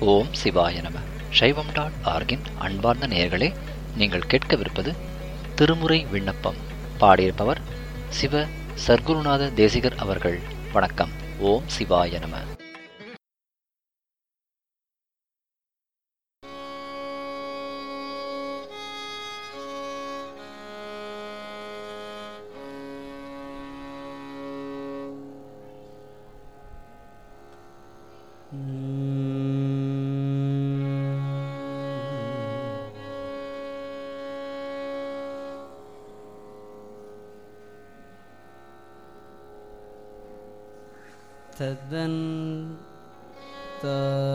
ஓம் சிவாய நம சைவம் டாட் ஆர்கின் அன்பார்ந்த நேயர்களே நீங்கள் கேட்கவிருப்பது திருமுறை விண்ணப்பம் பாடியிருப்பவர் சிவ சர்க்குருநாத தேசிகர் அவர்கள் வணக்கம் ஓம் சிவாய நம ததன் த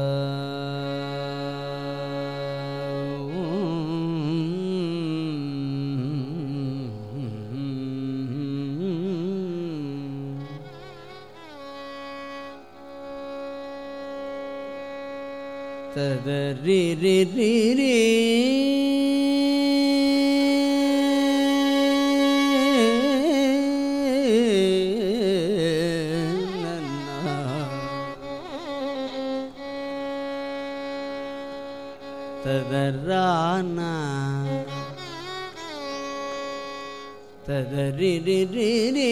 ததரி ரி ரி ரி ததரானா ததரி ரி ரி ரி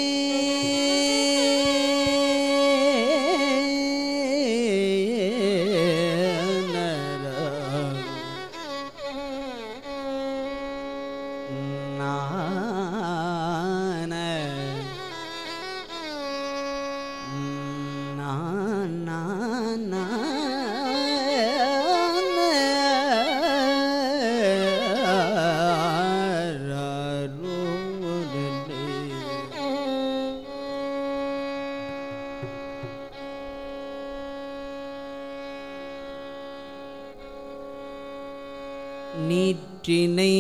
நீற்றினை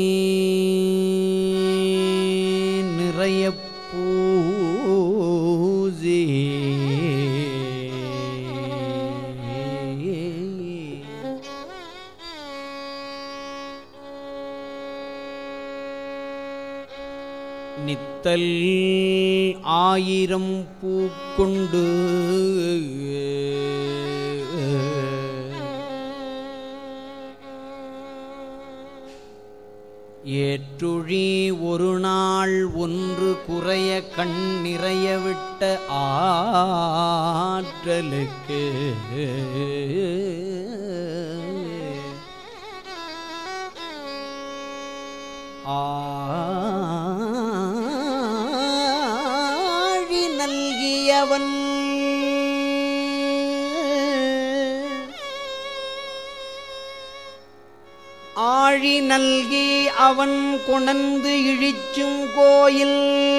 நிறைய பூசி நித்தல் ஆயிரம் பூக்கொண்டு ஏற்றுழி ஒரு நாள் ஒன்று குறைய கண் நிறைய விட்ட ஆற்றலுக்கு ஆழி நல்கியவன் ஆழி நல்கி அவன் கொணந்து இழிச்சும் கோயில்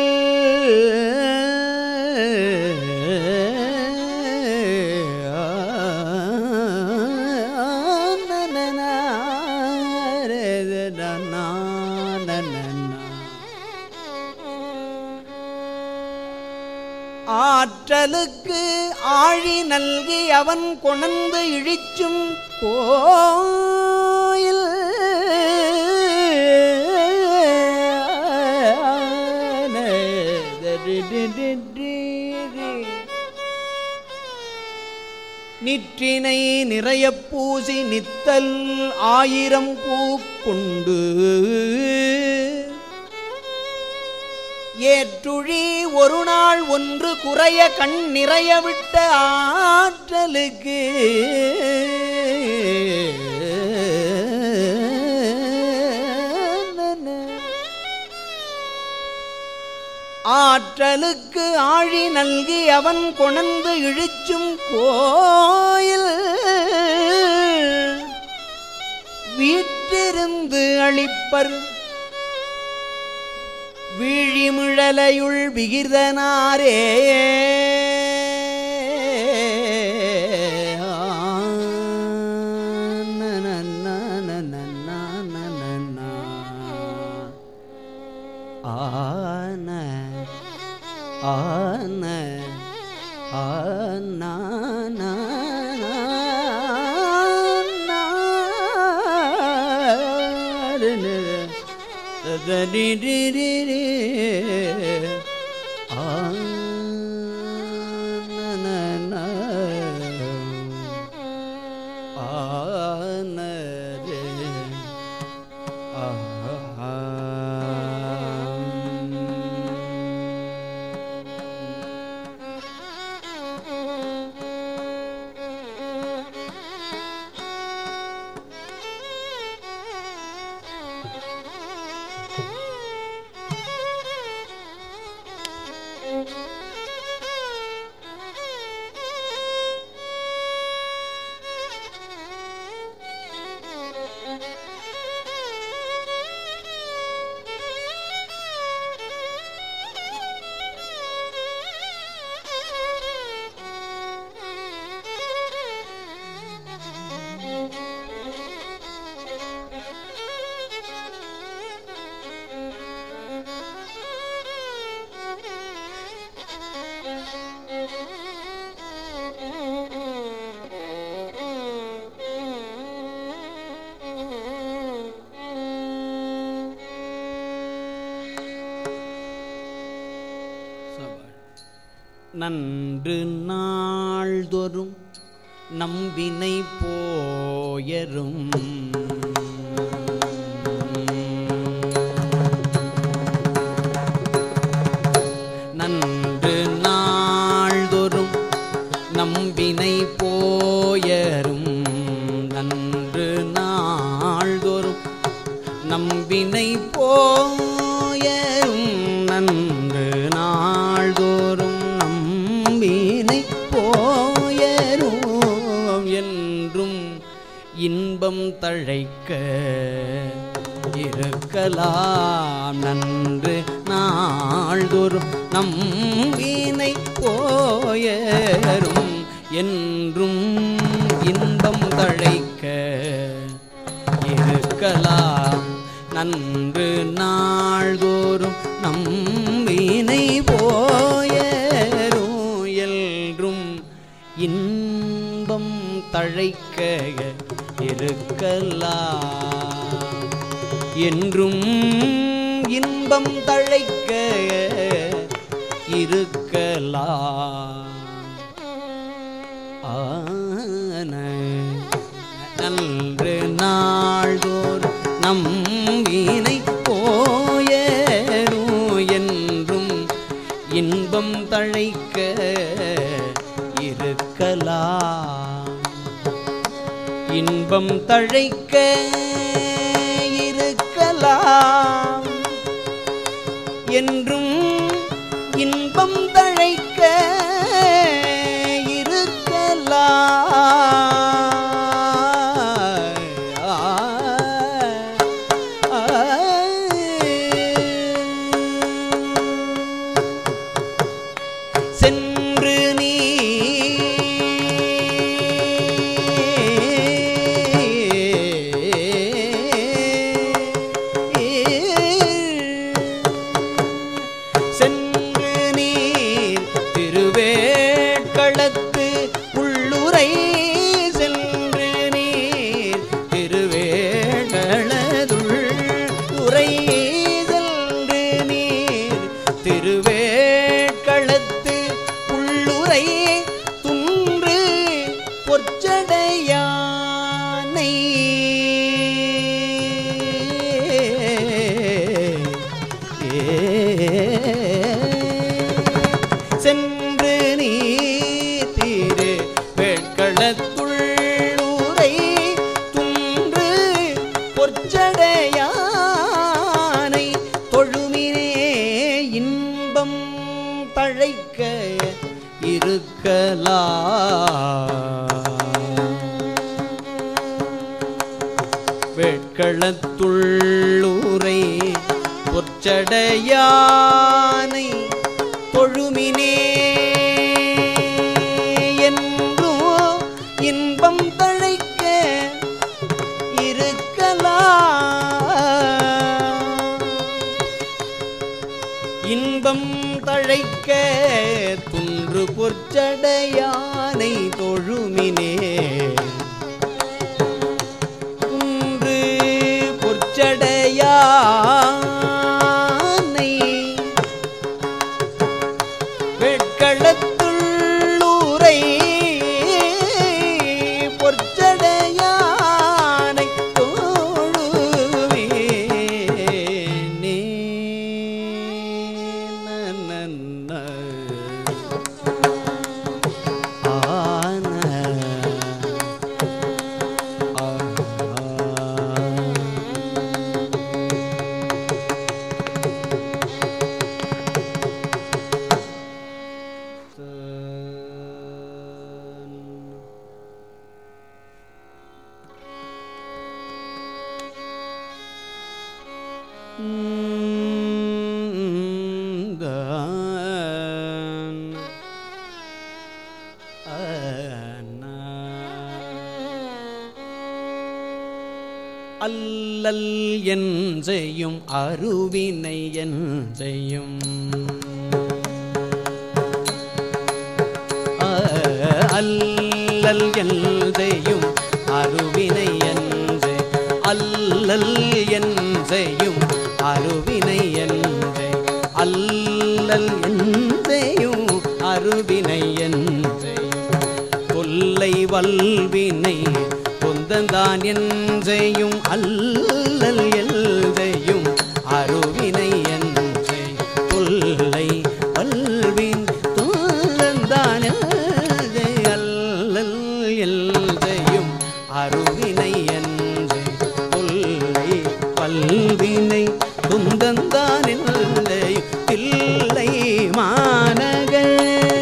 ஆற்றலுக்கு ஆழி நல்கி அவன் கொணந்து இழிச்சும் கோயில் நிற்றினை நிறைய பூசி நித்தல் ஆயிரம் பூக்கொண்டு ஏற்றுழி ஒரு நாள் ஒன்று குறைய கண் நிறைய விட்ட ஆற்றலுக்கு ஆற்றலுக்கு ஆழி நல்கி அவன் கொணந்து இழிச்சும் கோயில் வீட்டிருந்து அளிப்பர் விழிமிழலையுள் விகிர்தனாரே ஆன ஆன ஆன ரி ரி ரி ரி ஆ ந ந ந ஆனரே நன்று நாள்தொறும் நம்பினை போயரும் நன்று நாள்தொறும் நம்பினை போயரும் நன்று நாள்தொறும் நம்பினை போயரும் நன்று நாள்தோறும் நம்பினை போயரும் என்றும் இன்பம் தழைக்க இருக்கலாம் நன்று நாள்தோறும் நம்பினை போயரும் என்றும் இன்பம் தழைக்க இருக்கலாம் நன்று நாள்தோறும் நம்பினை போயரும் எல்றும் இன்பம் தழைக்க இருக்கலாம் என்றும் இன்பம் தழைக்க இருக்கலாம் ஆன நன்று நாள்தோர் நம்பினை போயரும் என்றும் இன்பம் தழைக்க இருக்கலாம் இன்பம் தழைக்க இருக்கலாம் என்றும் இன்பம் தழைக்க இருக்கலாம் சென்று நீ சென்று நீர் திருவேட்களத்து உள்ளுரை சென்று நீர் திருவேட்களதுள் உரை சென்று நீர் திருவேட்களத்து உள்ளுரை துன்று பொற்சடையானை சென்று நீ தீரு வேட்களத்துள்ளூரை துன்று பொற்சடையானை தொழுமினே இன்பம் தழைக்க இருக்கலாம் வேட்களத்துள்ளூரை பொற்சடையானை தொழுமினே என்றோ இன்பம் தழைக்க இருக்கலாம் இன்பம் தழைக்க துன்று பொற்சடையானை தொழுமினே குன்று பொற்சடையானை வெட்களத்துள்ளூரை பொற்சடையானை அல்லல் என் செய்யும் அருவினை என் செய்யும் அல்லல் என் செய்யும் அருவினை என்று அல்லல் என் செய்யும் அருவினை என்று அல்லல் என் செய்யும் அருவினை என்று கொல்லை வல்வினை கொந்தந்தான் என்றையும் அல்லல் எல்தையும் அருவினை என்றே கொல்லை வல்வின் தொந்தந்தான் என்றே அல்லல் எல்தையும் அருவினை என்றே கொல்லை வல்வினை துந்தந்தான் எல்தையும் தில்லை மாநகர்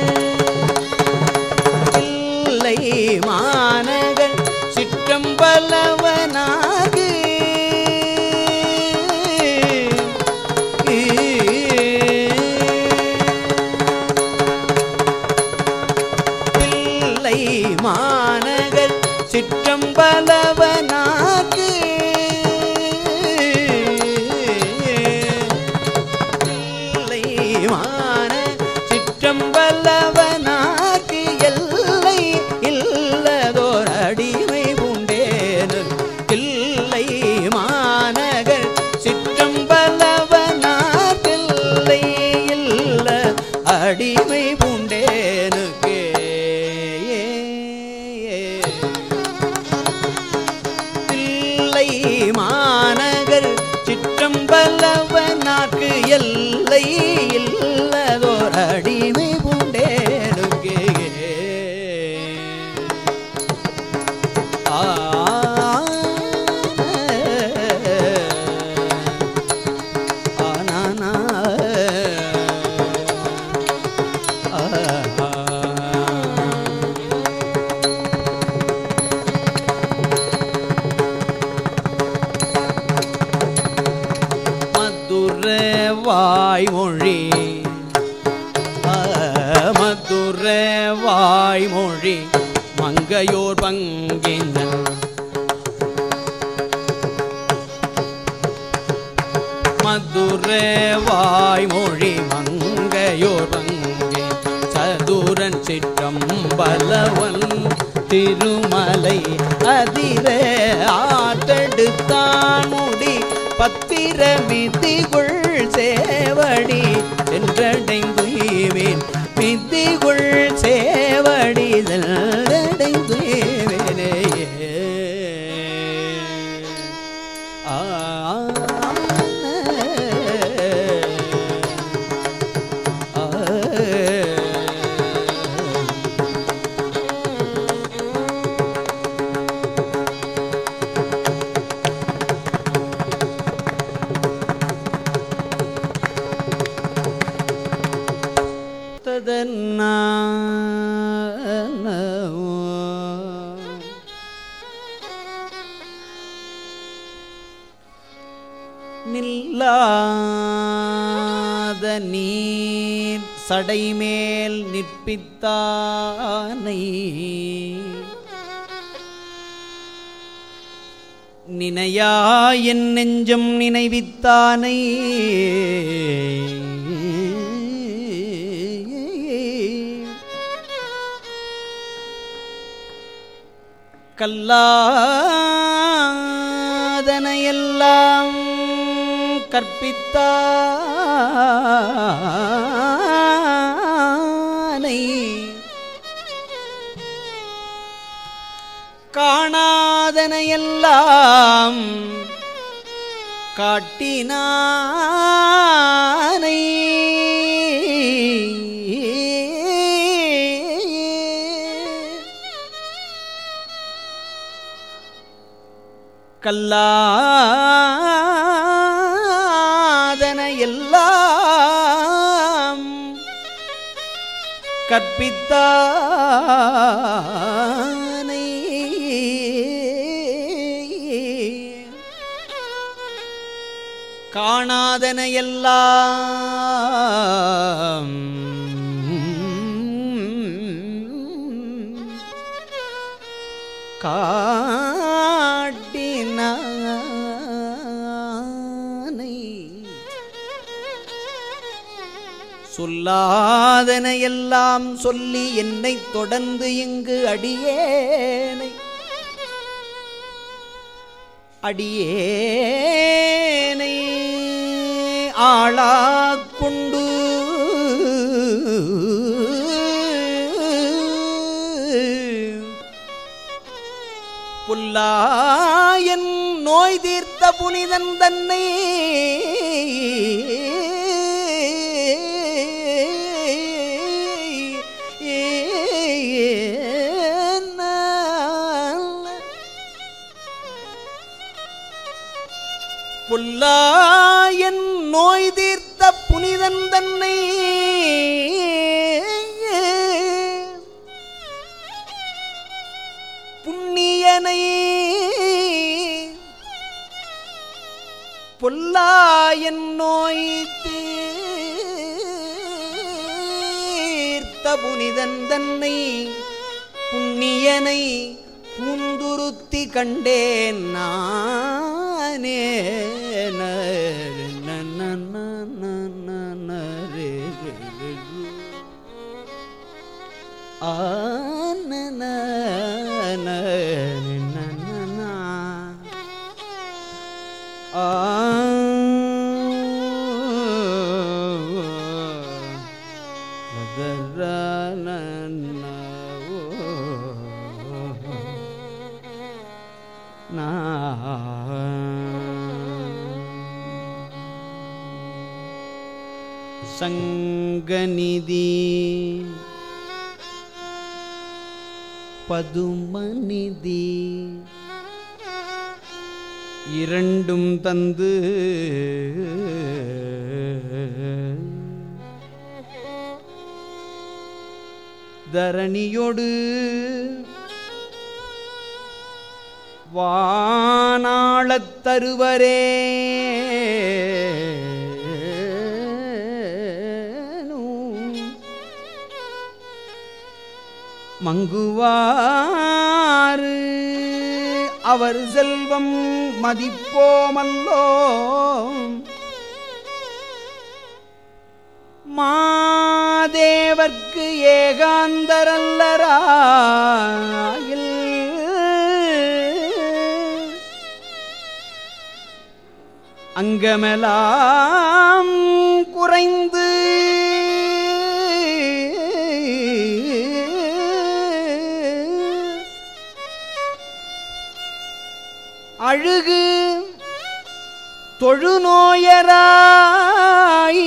இல்லை மாநகர் சிற்றம்பலவனாகு இல்லை மாநகர் சிற்றம்பலவனாகு இல்லை மான சிற்றம்பலவனாக்கு எல்லை இல்லதோர் அடிமை உண்டேனு இல்லை மாநகர் சிற்றம்பலவனாக்கில்லை இல்ல அடிமை உண்டேனுக்கே தில்லை மாநகர் சிற்றம்பலவனாக்கு எல்லை இல்லதோர் அடிமை உண்டேனுக்கே ஆ ஆனானா. ஆ மதுர வாய்மொழி ஆ, மதுர வாய்மொழி மங்கையோர் பங்கினன் மதுர வாய்மொழி மங்கையோர் பங்கே சதுரன் சிற்றம்பலவன் திருமலை அதிர ஆத்தெடுத்தான் முடி பத்திர மிதிகுள் சேவடி என்றடைந்துய்வேன் மிதிகுள் சேவடி சென்றடைந்துய்வேனே ஆ ததன்னா நில்லாத நீர் சடைமேல் நிற்பித்தானை நினையா என் நெஞ்சம் நினைவித்தானை கல்லாதனையெல்லாம் கற்பித்தானை காணாதனையெல்லாம் காட்டினானை கல்லாதன எல்லாம் கற்பித்தானை காணாதன எல்லாம் காட்டினானை சொல்லாதன எல்லாம் சொல்லி என்னை தொடர்ந்து இங்கு அடியேனை அடியேனை ஆளாக் கொண்டு புல்லாயன் நோய் தீர்த்த புனிதன் தன்னை புல்லாயன் நோய் தீர்த்த புனிதன் தன்னை புண்ணியனை பொல்லாயன் நோய் தீர்த்த புனிதன் தன்னை புண்ணியனை பூந்துருத்தி கண்டேன் நானே நரு நன்ன நன்ன நன்னரே சங்கநிதி பதுமநிதி இரண்டும் தந்து தரணியொடு வானாளத் தருவரே மங்குவாறு அவர் செல்வம் மதிப்போமல்லோ மாதேவர்க்கு ஏகாந்தரல்லராயில் அங்கமெலாம் குறைந்து அழுகு தொழுநோயராய்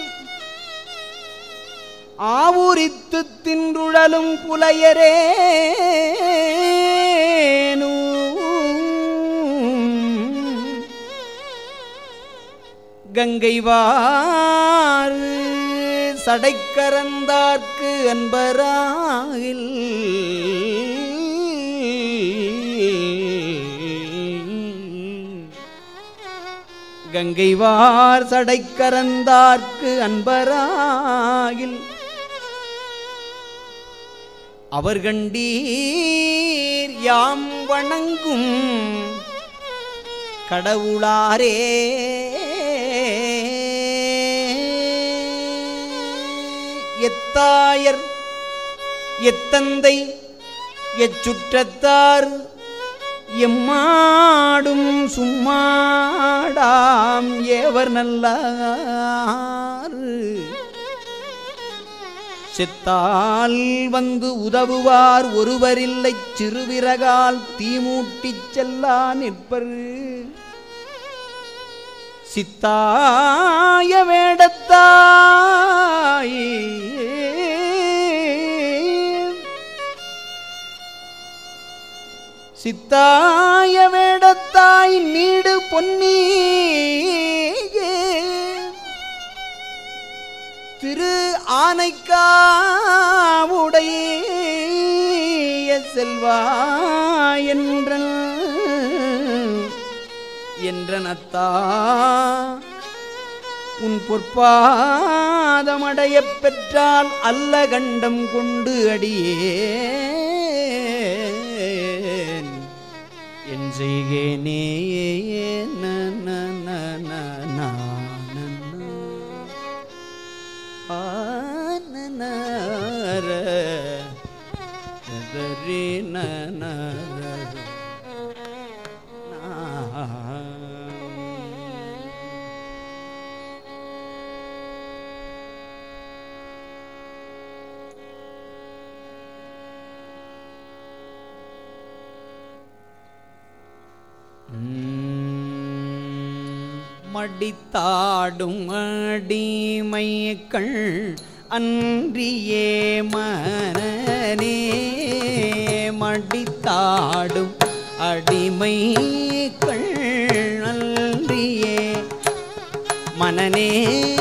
ஆவுரித்து தின்றுழலும் புலையரேனு கங்கைவாறு சடைக்கரந்தார்க்கு அன்பராயில் கங்கைவார் சடைக்கரந்தார்க்கு அன்பராயில் அவர் கண்டீர் யாம் வணங்கும் கடவுளாரே எத்தாயர் எத்தந்தை எச்சுற்றத்தார் எம்மாடும் சும்மாடாம் ஏவர் நல்லார் செத்தால் வந்து உதவுவார் ஒருவரில்லை சிறுவிறகால் தீமூட்டிச் செல்லா நிற்பர் சித்தாய வேடத்தாய் சித்தாய வேடத்தாய் நீடு பொன்னி திரு ஆனைக்காவுடைய செல்வா என்ற என்றனத்தா உன் பொற்பாதமடையப் பெற்றால் அல்ல கண்டம் கொண்டு அடியேன் என் செய்கேனே ந, ந, ந, ந, ந, ந, ந. ஆ, ந, ந, ர, ர, ரே, ந, ந, ர, ர. மடித்தாடும் அடிமைகள் அன்றியே மனநே மடித்தாடும் அடிமைகள் அன்றியே மனநே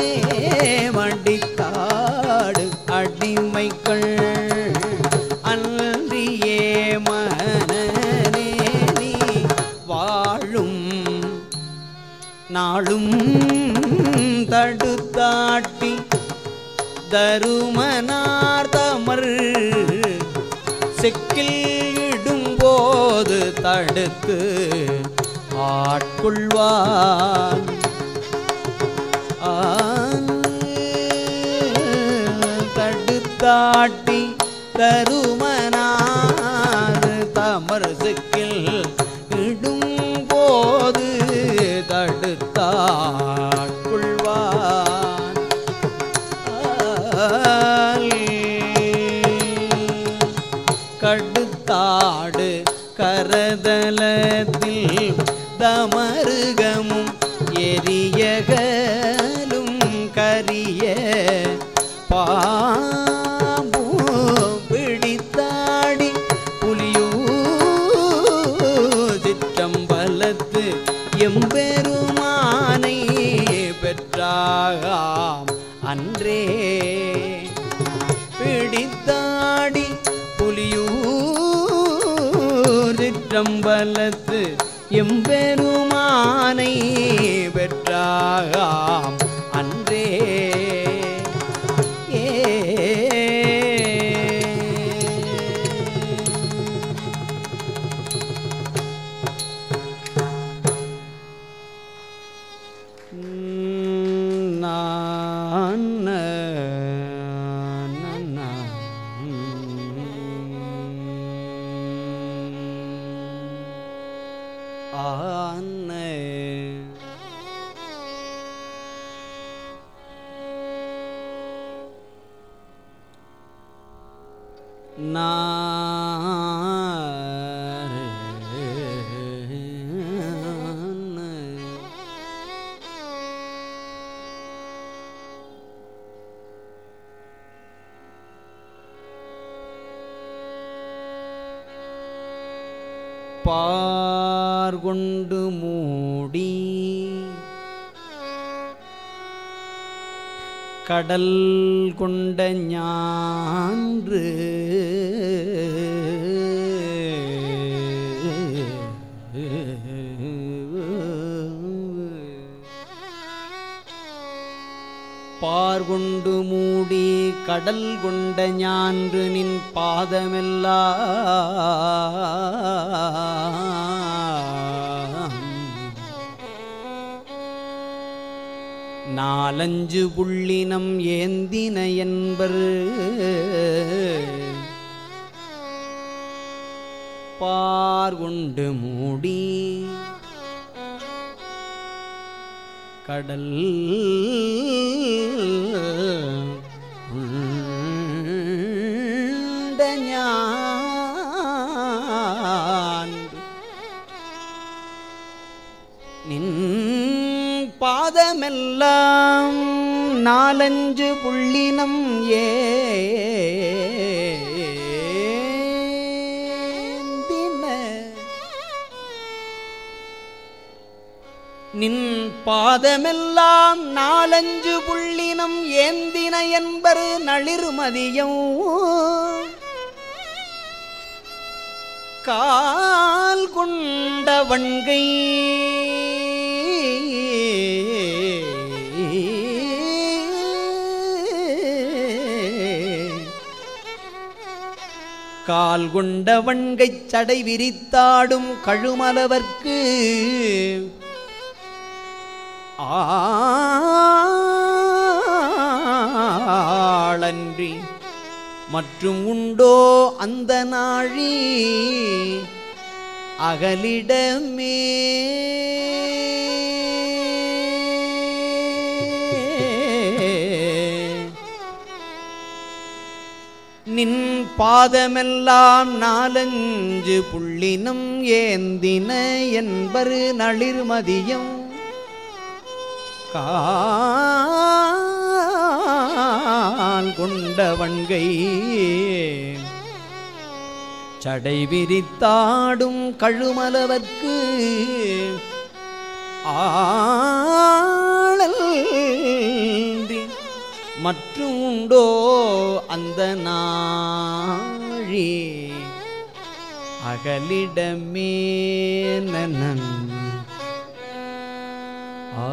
மடித்தாடு அடிமைகள் அன்றியே மனநே நீ வாழும் நாளும் தடுத்தாட்டி தருமனார் தமர் செக்கில் இடும்போது தடுத்து ஆட்கொள்வான் ஆன் தடுத்தாட்டி தருமனார் தமர் செக்கில் இடும் போது தடுத்தாட்கொள்வான் கடுத்தாடு கரதலத்தில் தமருகமும் எரியகலும் கரிய பாம்பு பிடித்தாடி புலியூ சிற்றம்பலத்து எம்பெருமானை பெற்றாகாம் அன்றே பிடித்தாடி புலியூர் சிற்றம்பலத்து எம்பெருமானை பெற்றாகாம் அன்றே ஏ நான் ஆன நான் பார்கொண்டு மூடி கடல் கொண்ட ஞான்று பார்கொண்டு மூடி கடல் கொண்ட ஞான்று நின் பாதமெல்லாம் நாலஞ்சு புள்ளினம் ஏந்தின என்பர் பார்கொண்டு மூடி கடல் உண்ட ஞான்று நின் பாதமெல்லாம் நாலஞ்சு புள்ளினம் ஏந்தின நின் பாதமெல்லாம் நாலஞ்சு புள்ளினம் ஏந்தின என்பரு நளிர்மதியம் கால் கொண்ட வண்கை கால் கொண்ட வண்கைச் சடை விரித்தாடும் கழுமலவர்க்கு ஆளன்றி மற்றும் உண்டோ அந்த நாழி அகலிடமே நின் பாதமெல்லாம் நாலஞ்சு புள்ளினம் ஏந்தின என்பரு நளிர்மதியம் கால் கொண்டவன்கை சடை விரித்தாடும் கழுமலவர்க்கு ஆளல்ன்றி மற்றும் உண்டோ அந்த நாழி அகலிடமே நன்னன் ஆ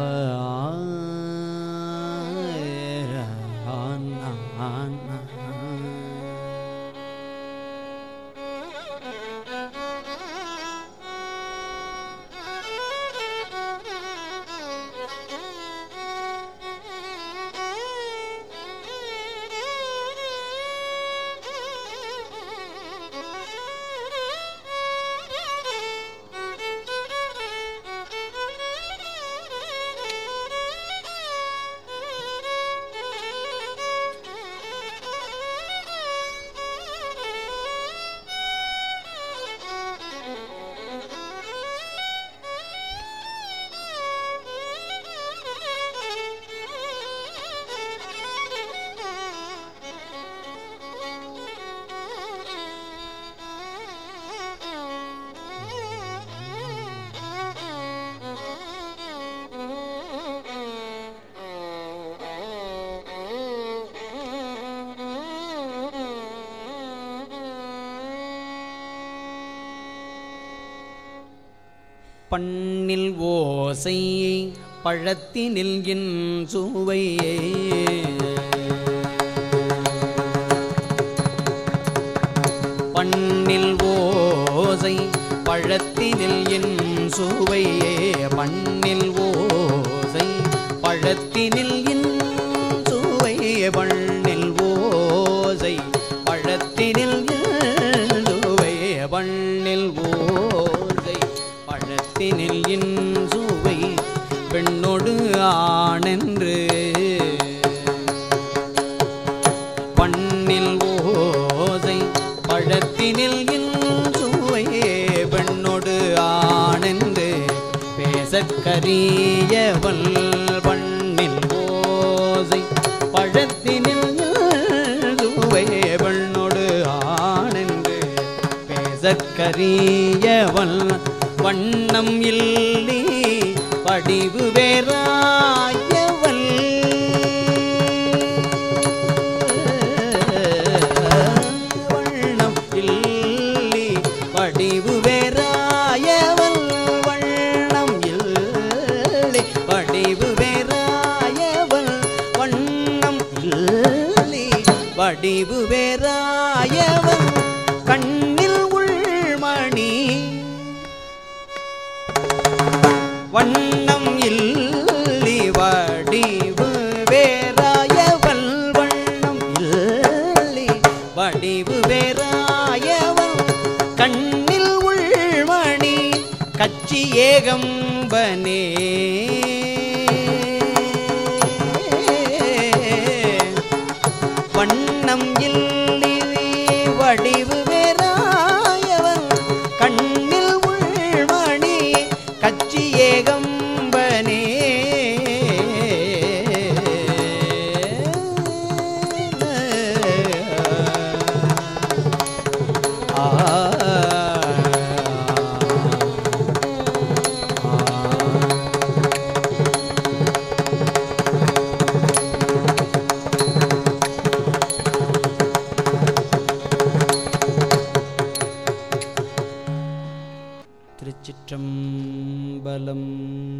பண்ணில் ஓசை பழத்தினில் என் சுவையே பண்ணில் ஓசை பழத்தினில் என் சுவையே பண்ணில் ஓசை பழத்தினில் என் சுவையே பண்ணில் ஓசை பழத்தினில் என் சுவையே பண்ணில் ஓசை பழத்தினில் என் சுவை பெண்ணொடு ஆணென்று பண்ணில் ஓசை பழத்தினில் இன்சுவையே பெண்ணொடு ஆனந்து பேசக்கரியவள் பண்ணில் ஓசை பழத்தினில் இன்சுவையே பெண்ணொடு ஆனந்து பேசக்கரியவள் வண்ணம் இல்லி படிவு வேறாயவள் வண்ணம் இல்லி படிவு வேறாயவள் வண்ணம் இல்லி படிவு வேறாயவள் வண்ணம் இல்லி வடிவு வேறாயவள் கண்ணில் உள்மணி வண்ணம் இல்லி வடிவு வேறாயவள் வண்ணம் இல்லி வடிவு வேறாயவள் கண்ணில் உள்மணி கச்சி ஏகம்பனே வண்ணம் இல்லி வடிவு வேறாயவன் கண்ணில் உள்மணி கச்சி ஏகம்பனே ஆ திருச்சிற்றம்பலம்